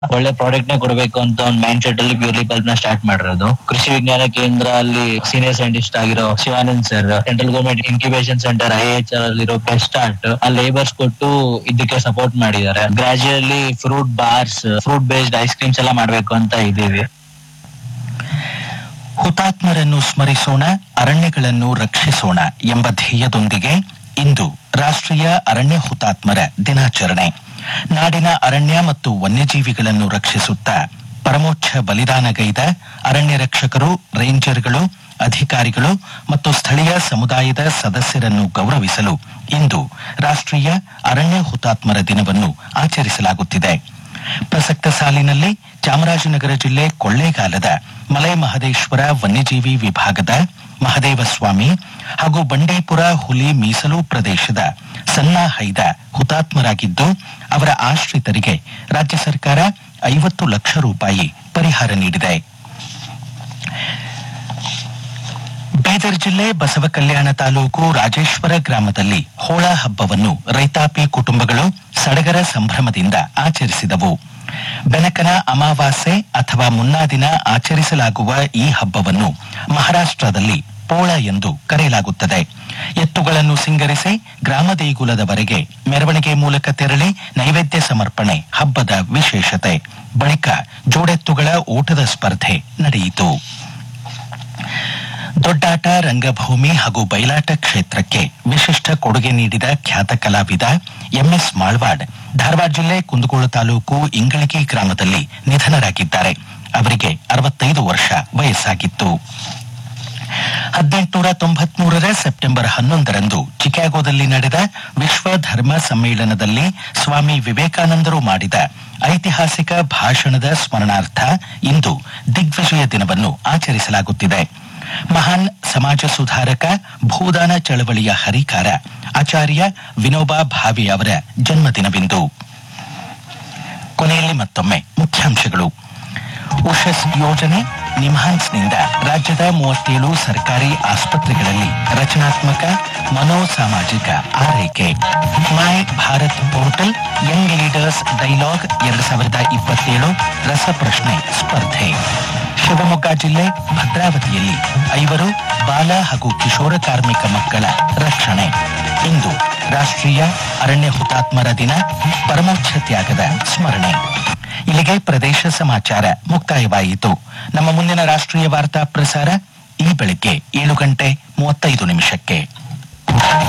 ಒಳ್ಳೆ ಪ್ರಾಡಕ್ಟ್ ನೇ ಕೊಡಬೇಕು ಅಂತ ಒಂದು ಮೈಂಡ್ ಸೆಟ್ ಅಲ್ಲಿ ಪ್ಯೂರ್ಲಿ ಬಲ್ಬ್ ನ ಸ್ಟಾರ್ಟ್ ಮಾಡಿರೋದು ಕೃಷಿ ವಿಜ್ಞಾನ ಕೇಂದ್ರ ಅಲ್ಲಿ ಸೀನಿಯರ್ ಸೈಂಟಿಸ್ಟ್ ಆಗಿರೋ Shivanand sir central government incubation centre I H ಅಲ್ಲಿರೋ ಬೆಸ್ಟ್ ಸ್ಟಾರ್ಟ್ ಆ ಲೇಬರ್ಸ್ ಕೊಟ್ಟು ಇದಕ್ಕೆ ಸಪೋರ್ಟ್ ಮಾಡಿದ್ದಾರೆ gradually fruit bars fruit based ice creams ಎಲ್ಲ ಮಾಡ್ಬೇಕು ಅಂತ ಇದೀವಿ ಹುತಾತ್ಮರನ್ನು ಸ್ಮರಿಸೋಣ ಅರಣ್ಯಗಳನ್ನು ರಕ್ಷಿಸೋಣ ಎಂಬ ಧ್ಯೇಯದೊಂದಿಗೆ ಇಂದು ರಾಷ್ಟ್ರೀಯ ಅರಣ್ಯ ಹುತಾತ್ಮರ ದಿನಾಚರಣೆ ನಾಡಿನ ಅರಣ್ಯ ಮತ್ತು ವನ್ಯಜೀವಿಗಳನ್ನು ರಕ್ಷಿಸುತ್ತಾ ಪರಮೋಚ್ಚ ಬಲಿದಾನಗೈದ ಅರಣ್ಯ ರಕ್ಷಕರು ರೇಂಜರ್ಗಳು ಅಧಿಕಾರಿಗಳು ಮತ್ತು ಸ್ಥಳೀಯ ಸಮುದಾಯದ ಸದಸ್ಯರನ್ನು ಗೌರವಿಸಲು ಇಂದು ರಾಷ್ಟ್ರೀಯ ಅರಣ್ಯ ಹುತಾತ್ಮರ ದಿನವನ್ನು ಆಚರಿಸಲಾಗುತ್ತಿದೆ ಪ್ರಸಕ್ತ ಸಾಲಿನಲ್ಲಿ ಚಾಮರಾಜನಗರ ಜಿಲ್ಲೆ ಕೊಳ್ಳೇಗಾಲದ ಮಲೈ ಮಹದೇಶ್ವರ ವನ್ಯಜೀವಿ ವಿಭಾಗದ ಮಹದೇವಸ್ವಾಮಿ ಹಾಗೂ ಬಂಡೀಪುರ ಹುಲಿ ಮೀಸಲು ಪ್ರದೇಶದ ಸಣ್ಣ ಹೈದ ಹುತಾತ್ಮರಾಗಿದ್ದು ಅವರ ಆಶ್ರಿತರಿಗೆ ರಾಜ್ಯ ಸರ್ಕಾರ ಐವತ್ತು ಲಕ್ಷ ರೂಪಾಯಿ ಪರಿಹಾರ ನೀಡಿದೆ ಬೀದರ್ ಜಿಲ್ಲೆ ಬಸವ ಕಲ್ಯಾಣ ತಾಲೂಕು ರಾಜೇಶ್ವರ ಗ್ರಾಮದಲ್ಲಿ ಹೋಳ ಹಬ್ಬವನ್ನು ರೈತಾಪಿ ಕುಟುಂಬಗಳು ಸಡಗರ ಸಂಭ್ರಮದಿಂದ ಆಚರಿಸಿದವು ಬೆನಕನ ಅಮಾವಾಸ್ಯೆ ಅಥವಾ ಮುನ್ನಾ ದಿನ ಆಚರಿಸಲಾಗುವ ಈ ಹಬ್ಬವನ್ನು ಮಹಾರಾಷ್ಟ್ರದಲ್ಲಿ ಪೋಳ ಎಂದು ಕರೆಯಲಾಗುತ್ತದೆ ಎತ್ತುಗಳನ್ನು ಸಿಂಗರಿಸಿ ಗ್ರಾಮ ದೇಗುಲದವರೆಗೆ ಮೆರವಣಿಗೆ ಮೂಲಕ ತೆರಳಿ ನೈವೇದ್ಯ ಸಮರ್ಪಣೆ ಹಬ್ಬದ ವಿಶೇಷತೆ ಬಳಿಕ ಜೋಡೆತ್ತುಗಳ ಓಟದ ಸ್ಪರ್ಧೆ ನಡೆಯಿತು ದೊಡ್ಡಾಟ ರಂಗಭೂಮಿ ಹಾಗೂ ಬಯಲಾಟ ಕ್ಷೇತ್ರಕ್ಕೆ ವಿಶಿಷ್ಟ ಕೊಡುಗೆ ನೀಡಿದ ಖ್ಯಾತ ಕಲಾವಿದ ಎಂಎಸ್ ಮಾಳ್ವಾಡ್ ಧಾರವಾಡ ಜಿಲ್ಲೆ ಕುಂದಗೋಳ ತಾಲೂಕು ಇಂಗಳಗಿ ಗ್ರಾಮದಲ್ಲಿ ನಿಧನರಾಗಿದ್ದಾರೆ ಅವರಿಗೆ ಅರವತ್ತೈದು ವರ್ಷ ವಯಸ್ಸಾಗಿತ್ತು ಹದಿನೆಂಟುನೂರ ತೊಂಬತ್ಮೂರರ ಸೆಪ್ಟೆಂಬರ್ ಹನ್ನೊಂದರಂದು ಚಿಕಾಗೋದಲ್ಲಿ ನಡೆದ ವಿಶ್ವ ಧರ್ಮ ಸಮ್ಮೇಳನದಲ್ಲಿ ಸ್ವಾಮಿ ವಿವೇಕಾನಂದರು ಮಾಡಿದ ಐತಿಹಾಸಿಕ ಭಾಷಣದ ಸ್ಮರಣಾರ್ಥ ಇಂದು ದಿಗ್ವಿಜಯ ದಿನವನ್ನು ಆಚರಿಸಲಾಗುತ್ತಿದೆ ಮಹಾನ್ ಸಮಾಜ ಸುಧಾರಕ ಭೂದಾನ ಚಳವಳಿಯ ಹರಿಕಾರ ಆಚಾರ್ಯ ವಿನೋಬಾ ಭಾವೆ ಅವರ ಜನ್ಮದಿನವಿಂದು ಕೊನೆಯಲ್ಲಿ ಮತ್ತೊಮ್ಮೆ ಮುಖ್ಯಾಂಶಗಳು ಉಷಸ್ ಯೋಜನೆ ನಿಮ್ಹಾನ್ಸ್ನಿಂದ ರಾಜ್ಯದ ಮೂವತ್ತೇಳು ಸರ್ಕಾರಿ ಆಸ್ಪತ್ರೆಗಳಲ್ಲಿ ರಚನಾತ್ಮಕ ಮನೋಸಾಮಾಜಿಕ ಆರೈಕೆ my Bharat portal young leaders dialogue ಎರಡು ಸಾವಿರದ ಇಪ್ಪತ್ತೇಳು ರಸಪ್ರಶ್ನೆ ಸ್ಪರ್ಧೆ ಶಿವಮೊಗ್ಗ ಜಿಲ್ಲೆ ಭದ್ರಾವತಿಯಲ್ಲಿ ಐವರು ಬಾಲ ಹಾಗೂ ಕಿಶೋರ ಕಾರ್ಮಿಕ ಮಕ್ಕಳ ರಕ್ಷಣೆ ಇಂದು ರಾಷ್ಟ್ರೀಯ ಅರಣ್ಯ ಹುತಾತ್ಮರ ದಿನ ಪರಮೋಚ್ಚ ತ್ಯಾಗದ ಸ್ಮರಣೆ ಇಲ್ಲಿಗೆ ಪ್ರದೇಶ ಸಮಾಚಾರ ಮುಕ್ತಾಯವಾಯಿತು ನಮ್ಮ ಮುಂದಿನ ರಾಷ್ಟ್ರೀಯ ವಾರ್ತಾ ಪ್ರಸಾರ ಈ ಬೆಳಿಗ್ಗೆ ಏಳು ಗಂಟೆ ಮೂವತ್ತೈದು ನಿಮಿಷಕ್ಕೆ